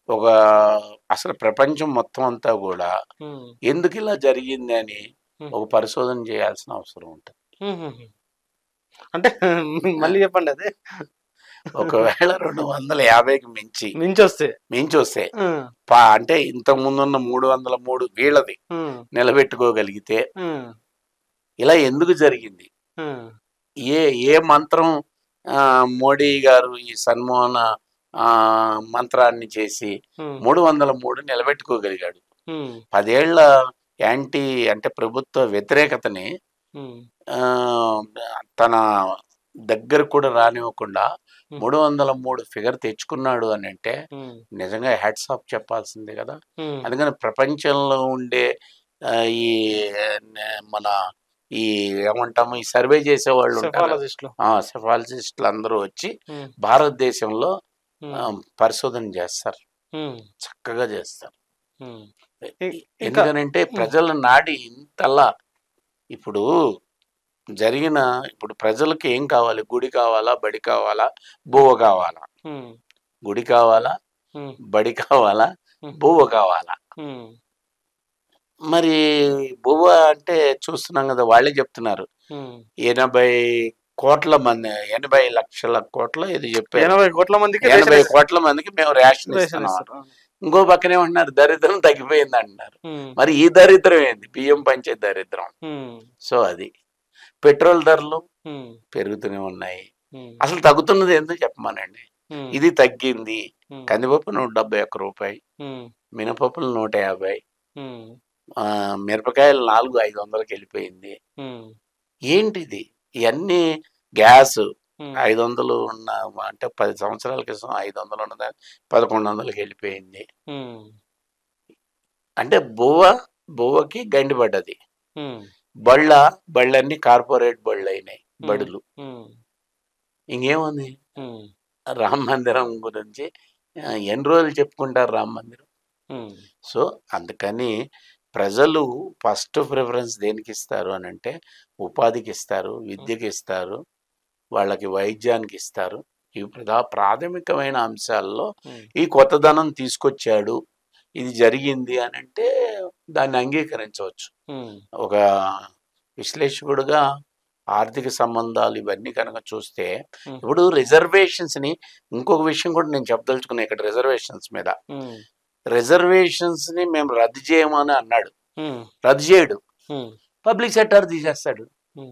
ఒక అసలు ప్రపంచం మొత్తం అంతా కూడా ఉమ్, ఎందుకు ఇలా జరిగింది అని Hmm. ఒక పరిశోధన చేయాల్సిన అవసరం ఉంటుంది ఉమ్, ఉమ్. అంటే మళ్ళీ చెప్పండి అదే ఒకవేళ రెండు వందల యాభైకి మించి మించి వస్తే మించి వస్తే ఉమ్, పా అంటే ఇంతకు ముందున్న మూడు వందల మూడు వీళ్ళది ఉమ్, నిలబెట్టుకోగలిగితే ఉమ్, ఇలా ఎందుకు జరిగింది ఉమ్, ఏ ఏ మంత్రం ఆ, మోడీ గారు ఈ సన్మోహన ఆ, మంత్రాన్ని చేసి ఉమ్, మూడు వందల మూడు నిలబెట్టుకోగలిగాడు ఉమ్, పదేళ్ల యాంటీ అంటే ప్రభుత్వ వ్యతిరేకతని ఉమ్, ఆ, తన దగ్గర కూడా రానివ్వకుండా Hmm. మూడు వందల మూడు ఫిగర్ తెచ్చుకున్నాడు అని అంటే ఉమ్, నిజంగా హెడ్స్ ఆఫ్ చెప్పాల్సిందే కదా ఉమ్, అందుకని ప్రపంచంలో ఉండే ఆ, ఈ న- మన ఈ ఏమంటాము ఈ సర్వే చేసే వాళ్ళు ఉంటారు సెఫాలజిస్టులు సెఫాలజిస్టులు అందరూ వచ్చి ఉమ్, భారతదేశంలో ఉమ్, ఆ, పరిశోధన చేస్తారు ఉమ్, చక్కగా చేస్తారు ఉమ్. ఇ- ఇంకా ఎందుకనంటే ప్రజల నాడి ఇంతలా ఇప్పుడు జరిగిన ఇప్పుడు ప్రజలకు ఏం కావాలి గుడి కావాలా బడి కావాలా బువ్వ కావాలా ఉమ్, గుడి కావాలా ఉమ్, బడి కావాలా Hmm. బువ్వ కావాలా ఉమ్, మరి బువ్వ అంటే చూస్తున్నాం కదా వాళ్ళే చెప్తున్నారు ఉమ్. ఎనభై కోట్ల మంది ఎనభై లక్షల కోట్ల ఇది చెప్పారు ఎనభై కోట్ల మందికి ఎనభై రేషన్ కోట్ల మందికి మేము రేషన్ రేషన్ ఇస్తున్నాం ఇస్తారు. ఇంకో పక్కనే ఉంటున్నారు దరిద్రం తగ్గిపోయింది అంటున్నారు ఉమ్, మరి ఈ దరిద్రం ఏంది బియ్యం పంచే దరిద్రం ఉమ్, సో అది పెట్రోల్ ధరలు ఉమ్, పెరుగుతూనే ఉన్నాయి ఉమ్, అసలు తగ్గుతున్నది ఎందుకు చెప్పమానండి ఉమ్, ఇది తగ్గింది ఉమ్, కందిపప్పు నూట డెబ్బై ఒక్క రూపాయి ఉమ్, మినపప్పులు నూట యాభై ఉమ్, ఆ, మిరపకాయలు నాలుగు ఐదు వందలకి వెళ్ళిపోయింది ఉమ్, ఏంటిది ఇవన్నీ గ్యాస్ ఉమ్, ఐదు వందలు ఉన్న అంటే పది సంవత్సరాల క్రితం ఐదు వందలు ఉన్నది పదకొండు వందలకి వెళ్ళిపోయింది ఉమ్, అంటే బువ్వ బువ్వకి గండి పడ్డది ఉమ్, బళ్ళ బళ్ళన్నీ కార్పొరేట్ బళ్ళు అయినాయి Hmm. బడులు ఉమ్, ఇంకేముంది ఉమ్, రామ మందిరం గురించి ఆ, ఎన్ని రోజులు చెప్పుకుంటారు రామ మందిరం ఉమ్, సో అందుకని ప్రజలు ఫస్ట్ ప్రిఫరెన్స్ దేనికి ఇస్తారు అని అంటే ఉపాధికి ఇస్తారు విద్యకి ఇస్తారు వాళ్ళకి వైద్యానికి ఇస్తారు ఇవి ప్రధా ప్రాథమికమైన అంశాల్లో ఉమ్, ఈ కొత్తదనం తీసుకొచ్చాడు ఇది జరిగింది అని అంటే దాన్ని అంగీకరించవచ్చు ఉమ్, ఒక విశ్లేషకుడుగా ఆర్థిక సంబంధాలు ఇవన్నీ కనుక చూస్తే Hmm. ఇప్పుడు రిజర్వేషన్స్ ని ఇంకొక విషయం కూడా నేను చెప్పదలుచుకున్నా ఇక్కడ రిజర్వేషన్స్ మీద ఉమ్, రిజర్వేషన్స్ ని మేము రద్దు చేయమని అన్నాడు ఉమ్, రద్దు చేయడు ఉమ్, పబ్లిక్ సెక్టార్ తీసేస్తాడు Hmm.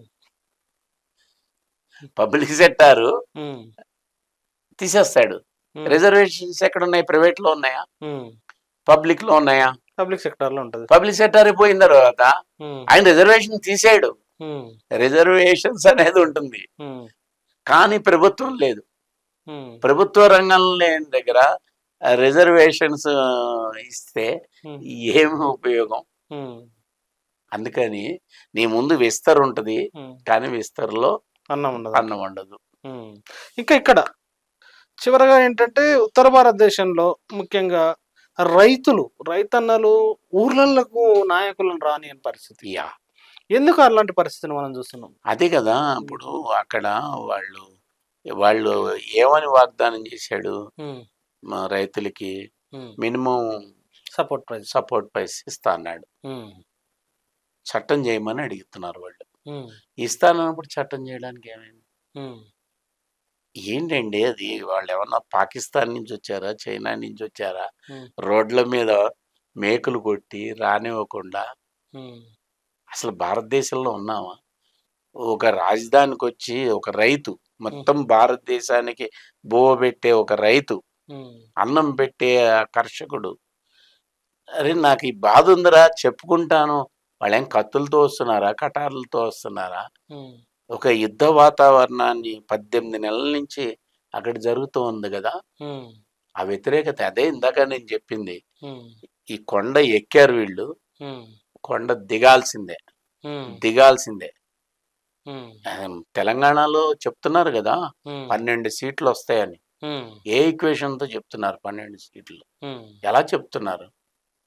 పబ్లిక్ సెక్టార్ ఉమ్, తీసేస్తాడు ఉమ్, రిజర్వేషన్స్ ఎక్కడ ఉన్నాయి ప్రైవేట్ లో ఉన్నాయా ఉమ్. పబ్లిక్ లో ఉన్నాయా పబ్లిక్ సెక్టార్ లో ఉంటది పబ్లిక్ సెక్టార్ పోయిన తర్వాత ఉమ్, ఆయన రిజర్వేషన్ తీసేయడు ఉమ్, రిజర్వేషన్స్ అనేది ఉంటుంది ఉమ్, కానీ ప్రభుత్వం లేదు ఉమ్, ప్రభుత్వ రంగం లేని దగ్గర రిజర్వేషన్స్ ఇస్తే ఉమ్, ఏమి ఉపయోగం ఉమ్, అందుకని నీ ముందు విస్తర్ ఉంటుంది ఉమ్. కానీ విస్తర్లో అన్నం ఉండదు అన్నం ఉండదు ఉమ్. ఇంకా ఇక్కడ చివరగా ఏంటంటే ఉత్తర భారతదేశంలో ముఖ్యంగా రైతులు రైతన్నలు ఊర్లకు నాయకులను రాని అని పరిస్థితి యా ఎందుకు అలాంటి పరిస్థితిని మనం చూస్తున్నాం అదే కదా ఇప్పుడు అక్కడ వాళ్ళు వాళ్ళు ఏమని వాగ్దానం చేశాడు ఉమ్, మా రైతులకి um, minimum support price support price ఇస్తా అన్నాడు ఉమ్, చట్టం చేయమని అడుగుతున్నారు వాళ్ళు ఉమ్, ఇస్తానన్నప్పుడు చట్టం చేయడానికి ఏమైంది ఉమ్, ఏంటండి అది వాళ్ళు ఏమన్నా పాకిస్తాన్ నుంచి వచ్చారా చైనా నుంచి వచ్చారా ఉమ్, రోడ్ల మీద మేకులు కొట్టి రానివ్వకుండా ఉమ్, అసలు భారతదేశంలో ఉన్నామా ఒక రాజధానికి వచ్చి ఒక రైతు మొత్తం భారతదేశానికి బువ్వ పెట్టే ఒక రైతు ఉమ్, అన్నం పెట్టే ఆ కర్షకుడు అరే నాకు ఈ బాధ ఉందిరా చెప్పుకుంటాను వాళ్ళేం కత్తులతో వస్తున్నారా కటార్లతో వస్తున్నారా ఉమ్, ఒక యుద్ధ వాతావరణాన్ని పద్దెనిమిది నెలల నుంచి అక్కడ జరుగుతూ ఉంది కదా ఉమ్, ఆ వ్యతిరేకత అదే ఇందాక నేను చెప్పింది ఉమ్, ఈ కొండ ఎక్కారు వీళ్ళు ఉమ్, కొండ దిగాల్సిందే ఉమ్, దిగాల్సిందే ఉమ్, ఆ, తెలంగాణలో చెప్తున్నారు కదా ఉమ్, పన్నెండు సీట్లు వస్తాయని ఉమ్, ఏ ఈక్వేషన్ తో చెప్తున్నారు పన్నెండు సీట్లు ఉమ్, ఎలా చెప్తున్నారు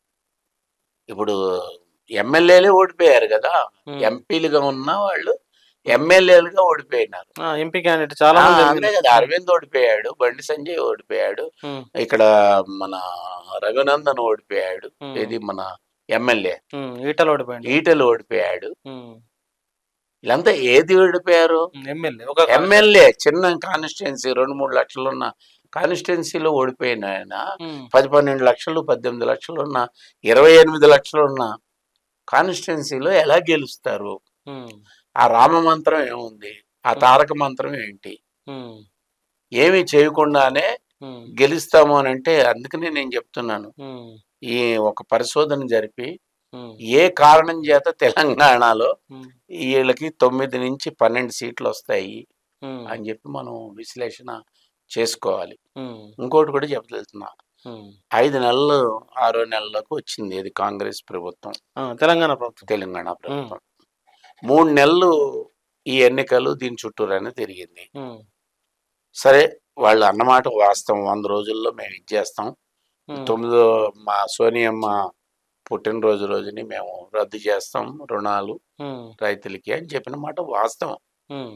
ఇప్పుడు ఎమ్మెల్యేలే ఓడిపోయారు కదా ఉమ్, ఎంపీలుగా ఉన్న వాళ్ళు ఎమ్మెల్యేలుగా ఓడిపోయినారు ఎంపీ క్యాండిడేట్ చాలా ఆ, మంది అంతే జరిగింది. కదా అరవింద్ ఓడిపోయాడు బండి సంజయ్ ఓడిపోయాడు ఉమ్, ఇక్కడ మన రఘునందన్ ఓడిపోయాడు ఉమ్, ఇది మన ఎమ్మెల్యే ఉమ్, ఈటలు ఓడిపోయింది ఈటలు ఓడిపోయాడు ఉమ్, వీళ్ళంతా ఏది ఓడిపోయారు ఎమ్మెల్యే ఒక ఎమ్మెల్యే చిన్న కాన్స్టిట్యున్సీ రెండు మూడు లక్షలు ఉన్న కాన్స్టిట్యున్సీలో ఓడిపోయిన ఆయన ఉమ్, పది పన్నెండు లక్షలు పద్దెనిమిది లక్షలు ఉన్న ఇరవై ఎనిమిది లక్షలు ఉన్న కాన్స్టిట్యున్సీలో ఎలా గెలుస్తారు ఉమ్, ఆ రామ మంత్రం ఏముంది ఆ తారక మంత్రం ఏంటి ఉమ్, ఏమీ చేయకుండానే ఉమ్, గెలుస్తాము అని అంటే అందుకనే నేను చెప్తున్నాను ఉమ్, ఈ ఒక పరిశోధన జరిపి ఉమ్, ఏ కారణం చేత తెలంగాణలో ఉమ్, వీళ్ళకి తొమ్మిది నుంచి పన్నెండు సీట్లు వస్తాయి ఉమ్, అని చెప్పి మనం విశ్లేషణ చేసుకోవాలి ఉమ్, ఇంకోటి కూడా చెప్పదలుచున్నా ఉమ్. ఐదు నెలలు ఆరో నెలలకు వచ్చింది ఇది కాంగ్రెస్ ప్రభుత్వం ఆ, తెలంగాణ ప్రభుత్వం తెలంగాణ ప్రభుత్వం మూడు నెలలు ఈ ఎన్నికలు దీని చుట్టూరానే తిరిగింది ఉమ్, సరే వాళ్ళు అన్నమాట వాస్తవం వంద రోజుల్లో మేము ఇచ్చేస్తాం ఉమ్, తొమ్మిదో మా సోనియమ్మ పుట్టినరోజు రోజుని మేము రద్దు చేస్తాం రుణాలు ఉమ్, రైతులకి అని చెప్పిన మాట వాస్తవం ఉమ్,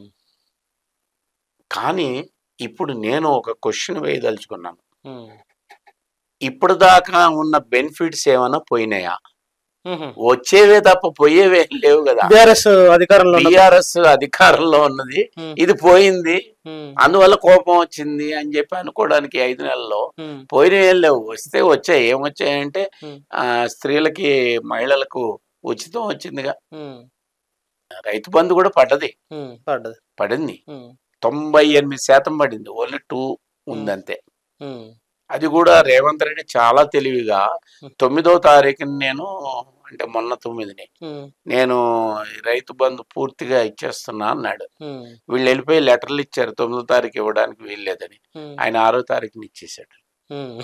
కానీ ఇప్పుడు నేను ఒక క్వశ్చన్ వేయదలుచుకున్నాను ఉమ్, ఇప్పుడు దాకా ఉన్న బెనిఫిట్స్ ఏమైనా పోయినాయా ఉమ్. వచ్చేవే తప్ప పోయేవే లేవు కదా బీఆర్ఎస్ అధికారంలో ఉన్నప్పుడు- టిఆర్ఎస్ అధికారంలో ఉన్నది ఉమ్, ఇది పోయింది ఉమ్, అందువల్ల కోపం వచ్చింది అని చెప్పి అనుకోవడానికి ఐదు నెలల్లో ఉమ్, పోయినవి లేవు వస్తే వచ్చాయి ఏం వచ్చాయంటే ఉమ్, ఆ, స్త్రీలకి మహిళలకు ఉచితం వచ్చిందిగా ఉమ్, రైతు బంధు కూడా పడ్డది ఉమ్, పడ్డది పడింది ఉమ్, తొంభై ఎనిమిది శాతం పడింది ఓన్లీ టూ ఉందంతే ఉమ్, అది కూడా రేవంత్ రెడ్డి చాలా తెలివిగా తొమ్మిదో తారీఖుని నేను అంటే మొన్న తొమ్మిదిని ఉమ్, నేను ఈ రైతు బంధు పూర్తిగా ఇచ్చేస్తున్నా అన్నాడు ఉమ్, వీళ్ళు వెళ్ళిపోయి లెటర్లు ఇచ్చారు తొమ్మిదో తారీఖు ఇవ్వడానికి వీల్లేదని ఉమ్, ఆయన ఆరో తారీఖుని ఇచ్చేసాడు ఉమ్,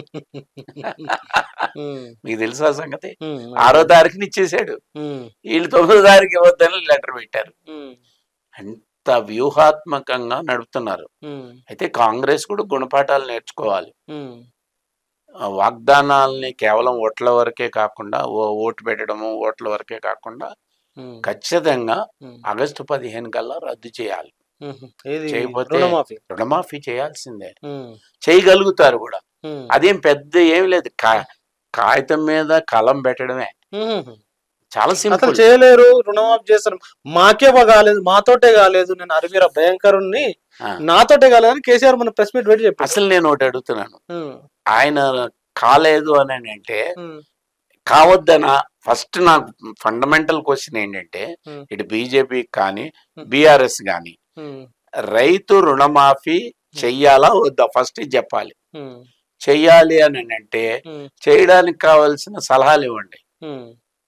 ఉమ్, మీకు తెలుసా సంగతి ఉమ్, ఆరో తారీఖుని ఇచ్చేసాడు ఉమ్, వీళ్ళు తొమ్మిదో తారీఖు ఇవ్వద్దని లెటర్ పెట్టారు ఉమ్, అంత వ్యూహాత్మకంగా నడుపుతున్నారు ఉమ్, అయితే కాంగ్రెస్ కూడా గుణపాఠాలు నేర్చుకోవాలి ఉమ్, ఆ వాగ్దానాల్ని కేవలం ఓట్ల వరకే కాకుండా ఓ- ఓటు పెట్టడము ఓట్ల వరకే కాకుండా ఉమ్, ఖచ్చితంగా ఉమ్, ఆగస్టు పదిహేను కల్లా రద్దు చేయాలి ఉమ్, ఏది చేయకపోతే- రుణమాఫీ రుణమాఫీ చేయాల్సిందే ఉమ్, చేయగలుగుతారు కూడా ఉమ్, అదేం పెద్ద ఏం లేదు కా- కాగితం మీద కలం పెట్టడమే ఉమ్. చాలా అసలు సింపుల్ చేయలేరు రుణమాఫీ చేస్తారు మాకే కాలేదు మాతోటే కాలేదు నేను అరవీర భయంకరుణ్ణి ఆ. నాతోటే కాలేదు అని కేసీఆర్ మన ప్రెస్ మీట్ పెట్టి చెప్పారు అసలు నేను ఒకటి అడుగుతున్నాను ఉమ్, ఆయన కాలేదు అని అంటే ఉమ్, కావద్దనా ఫస్ట్ నాకు ఫండమెంటల్ క్వశ్చన్ ఏంటంటే ఉమ్. ఇటు బీజేపీ కానీ ఉమ్. బీఆర్ఎస్ కానీ ఉమ్, రైతు రుణమాఫీ చెయ్యాలా వద్దా ఫస్ట్ ఇది చెప్పాలి ఉమ్, చెయ్యాలి అని అంటే ఉమ్, చేయడానికి కావాల్సిన సలహాలు ఇవ్వండి ఉమ్,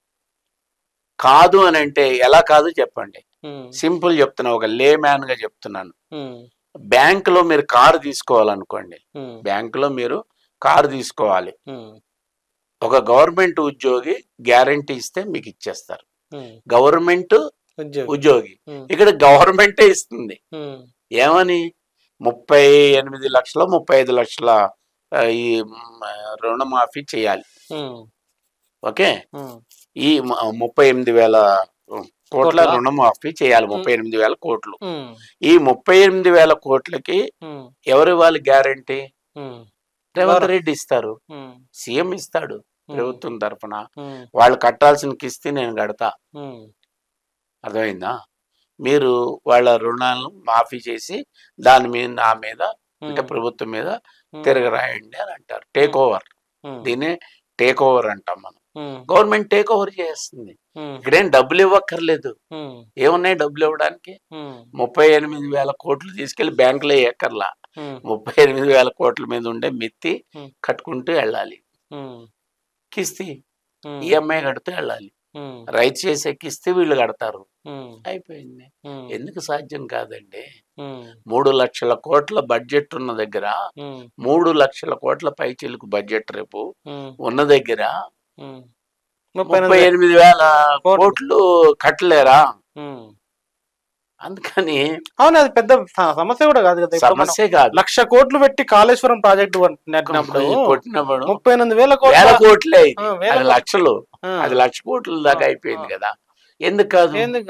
కాదు అని అంటే ఎలా కాదు చెప్పండి ఉమ్, సింపుల్ చెప్తున్నా ఒక లే మ్యాన్ గా చెప్తున్నాను ఉమ్, బ్యాంకులో మీరు కారు తీసుకోవాలనుకోండి ఉమ్, బ్యాంకులో మీరు కారు తీసుకోవాలి ఉమ్, ఒక గవర్నమెంట్ ఉద్యోగి గ్యారంటీ ఇస్తే మీకు ఇచ్చేస్తారు ఉమ్, గవర్నమెంట్ ఉద్యోగి ఉద్యోగి ఉమ్, ఇక్కడ గవర్నమెంటే ఇస్తుంది ఉమ్, ఏమని ముప్పై ఎనిమిది లక్షల ముప్పై ఐదు లక్షల ఆ, ఈ మ్, రుణమాఫీ చేయాలి ఉమ్, ఓకే ఉమ్, ఈ మ- ముప్పై ఎనిమిది వేల కోట్ల కోట్ల? రుణమాఫీ చేయాలి ముప్పై ఎనిమిది వేల కోట్లు ఉమ్, ఈ ముప్పై ఎనిమిది వేల కోట్లకి ఉమ్, ఎవరు ఇవ్వాలి గ్యారంటీ ఉమ్, రేవంత్ ఎవరు? రెడ్డి ఇస్తారు ఉమ్, సీఎం ఇస్తాడు ఉమ్, ప్రభుత్వం తరఫున ఉమ్, వాళ్ళు కట్టాల్సిన కిస్తీ నేను కడతా ఉమ్, అర్థమైందా మీరు వాళ్ళ రుణాలను మాఫీ చేసి దాని మీద నా మీద అంటే ఉమ్, ప్రభుత్వం మీద ఉమ్, తిరగరాయండి అని అంటారు టేక్ ఓవర్ ఉమ్, దీన్నే టేక్ ఓవర్ అంటాం మనం ఉమ్, గవర్నమెంట్ టేక్ ఓవర్ చేస్తుంది ఉమ్, ఇక్కడేం డబ్బులు ఇవ్వక్కర్లేదు ఉమ్, ఏమున్నాయి డబ్బులు ఇవ్వడానికి ఉమ్, ముప్పై ఎనిమిది వేల కోట్లు తీసుకెళ్లి బ్యాంకులో ఎక్కర్లా ఉమ్, ముప్పై ఎనిమిది వేల కోట్ల మీద ఉండే మిత్తి Hmm. కట్టుకుంటూ వెళ్ళాలి ఉమ్, కిస్తీ ఉమ్, ఈఎంఐ కడుతూ వెళ్ళాలి ఉమ్, రైతు చేసే కిస్తీ వీళ్ళు కడతారు ఉమ్, అయిపోయింది ఉమ్, ఎందుకు సాధ్యం కాదండి ఉమ్, మూడు లక్షల కోట్ల బడ్జెట్ ఉన్న దగ్గర ఉమ్, మూడు లక్షల కోట్ల పైచీలకు బడ్జెట్ రేపు ఉమ్, ఉన్న దగ్గర ఉమ్. ముప్పై ముప్పై ఎనిమిది ఎనిమిది వేల కోట్లు. కోట్లు కట్టలేరా ఉమ్. అందుకని అవును అది పెద్ద స- సమస్య కూడా కాదు కదా ఇప్పుడు మనం సమస్య కాదు లక్ష కోట్లు పెట్టి కాళేశ్వరం ప్రాజెక్టు నెట్టినప్పుడు కొట్టినప్పుడు ముప్పై ఎనిమిది వేల కోట్ల వేల కోట్లే ఆ, ఇది. వేల అది లక్షలు ఆ, అది లక్ష కోట్ల దాకా ఆ, అయిపోయింది ఆ. కదా ఎందుకు కాదు ఎందుకు కాదు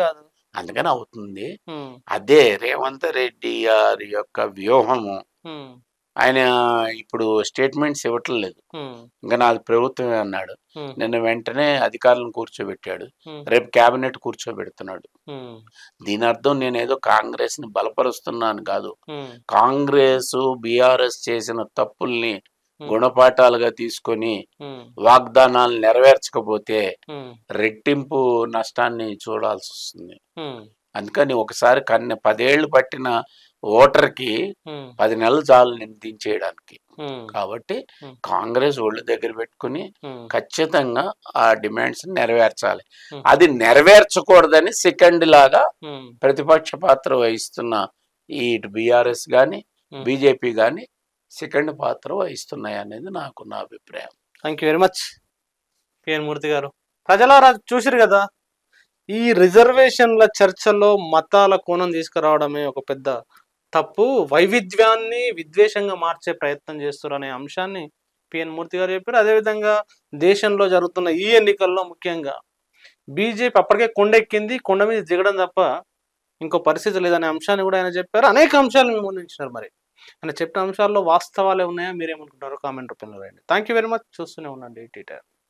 అందుకని అవుతుంది ఉమ్, అదే రేవంత్ రెడ్డి గారి యొక్క వ్యూహము ఉమ్, ఆయన ఇప్పుడు స్టేట్మెంట్స్ ఇవ్వట్లేదు ఉమ్, ఇంకా నాది ప్రభుత్వమే అన్నాడు ఉమ్, నిన్న వెంటనే అధికారులను కూర్చోబెట్టాడు ఉమ్, రేపు కేబినెట్ కూర్చోబెడుతున్నాడు ఉమ్, దీని అర్థం నేను ఏదో కాంగ్రెస్ ని బలపరుస్తున్నాను కాదు ఉమ్, కాంగ్రెస్ బీఆర్ఎస్ చేసిన తప్పుల్ని ఉమ్, గుణపాఠాలుగా తీసుకొని ఉమ్, వాగ్దానాలు నెరవేర్చకపోతే ఉమ్, రెట్టింపు నష్టాన్ని చూడాల్సి వస్తుంది ఉమ్, అందుకని ఒకసారి కన్నె పదేళ్లు పట్టిన ఓటర్కి ఉమ్, పది నెలలు చాలు నేను దించేయడానికి ఉమ్, కాబట్టి ఉమ్. కాంగ్రెస్ ఒళ్ళు దగ్గర పెట్టుకుని ఉమ్, ఖచ్చితంగా ఆ డిమాండ్స్ నెరవేర్చాలి ఉమ్. అది నెరవేర్చకూడదని సెకండ్ లాగా ఉమ్, ప్రతిపక్ష పాత్ర వహిస్తున్న ఈ బీఆర్ఎస్ కానీ ఉమ్. బీజేపీ కానీ సెకండ్ పాత్ర వహిస్తున్నాయి అనేది నాకు నా అభిప్రాయం thank you very much P N Murthy garu ప్రజలారా చూసిరు కదా ఈ రిజర్వేషన్ల చర్చలో మతాల కోణం తీసుకురావడమే ఒక పెద్ద తప్పు వైవిధ్యాన్ని విద్వేషంగా మార్చే ప్రయత్నం చేస్తారు అనే అంశాన్ని పిఎన్ మూర్తి గారు చెప్పారు అదేవిధంగా దేశంలో జరుగుతున్న ఈ ఎన్నికల్లో ముఖ్యంగా బీజేపీ అప్పటికే కొండెక్కింది కొండ మీద దిగడం తప్ప ఇంకో పరిస్థితి లేదనే అంశాన్ని కూడా ఆయన చెప్పారు అనేక అంశాలు మేము ముందుంచినారు మరి ఆయన చెప్పిన అంశాల్లో వాస్తవాలే ఉన్నాయా మీరేమనుకుంటారో కామెంట్ రూపంలో రాయండి థ్యాంక్ యూ వెరీ మచ్ చూస్తూనే ఉండండి టీటర్